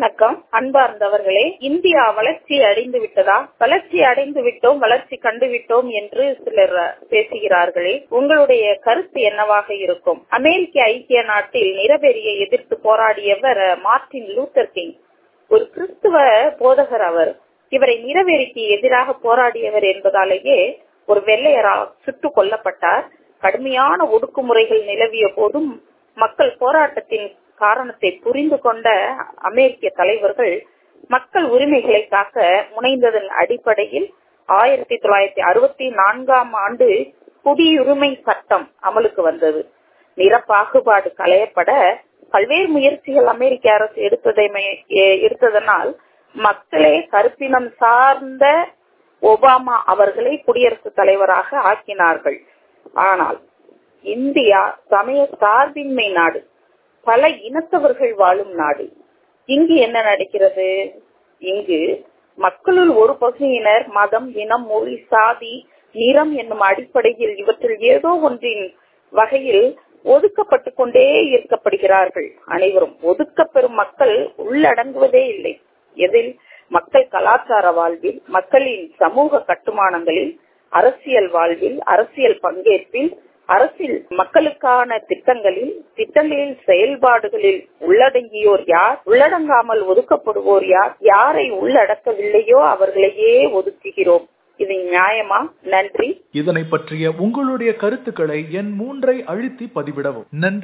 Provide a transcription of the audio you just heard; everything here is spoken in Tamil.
வணக்கம் அன்பார்ந்தவர்களே இந்தியா வளர்ச்சி அடைந்து விட்டதா வளர்ச்சி அடைந்து விட்டோம் வளர்ச்சி கண்டு விட்டோம் என்று சிலர் பேசுகிறார்களே உங்களுடைய கருத்து என்னவாக இருக்கும் அமெரிக்க ஐக்கிய நாட்டில் நிறவெறியை எதிர்த்து போராடியவர் மார்டின் லூத்தர் கிங் ஒரு கிறிஸ்துவ போதகர் அவர் இவரை நிறவெறிக்கு எதிராக போராடியவர் என்பதாலேயே ஒரு வெள்ளையரால் சுட்டுக் கொல்லப்பட்டார் கடுமையான ஒடுக்குமுறைகள் நிலவிய போதும் மக்கள் போராட்டத்தின் காரணத்தை புரிந்து கொண்ட அமெரிக்க தலைவர்கள் மக்கள் உரிமைகளை காக்க முனைந்ததன் அடிப்படையில் ஆயிரத்தி தொள்ளாயிரத்தி அறுபத்தி நான்காம் ஆண்டு குடியுரிமை சட்டம் அமலுக்கு வந்தது நிற பாகுபாடு களையப்பட பல்வேறு முயற்சிகள் அமெரிக்க அரசு எடுத்ததை எடுத்ததனால் மக்களே கருப்பினம் சார்ந்த ஒபாமா அவர்களை குடியரசுத் தலைவராக ஆக்கினார்கள் ஆனால் இந்தியா சமய சார்பின்மை நாடு பல இனத்தவர்கள் வாழும் நாடு இங்கு என்ன நடக்கிறது இங்கு மக்களுள் ஒரு பகுதியினர் மதம் இனம் மொழி சாதி நிறம் என்னும் அடிப்படையில் இவற்றில் ஏதோ ஒன்றின் வகையில் ஒதுக்கப்பட்டு கொண்டே இருக்கப்படுகிறார்கள் அனைவரும் ஒதுக்கப்பெறும் மக்கள் உள்ளடங்குவதே இல்லை எதில் மக்கள் கலாச்சார வாழ்வில் மக்களின் சமூக கட்டுமானங்களில் அரசியல் வாழ்வில் அரசியல் பங்கேற்பில் அரசில் மக்களுக்கான திட்டங்களில் திட்டங்களில் செயல்பாடுகளில் உள்ளடங்கியோர் யார் உள்ளடங்காமல் ஒதுக்கப்படுவோர் யார் யாரை உள்ளடக்கவில்லையோ அவர்களையே ஒதுக்குகிறோம் இது நியாயமா நன்றி இதனை பற்றிய உங்களுடைய கருத்துக்களை என் மூன்றை அழுத்தி பதிவிடவும் நன்றி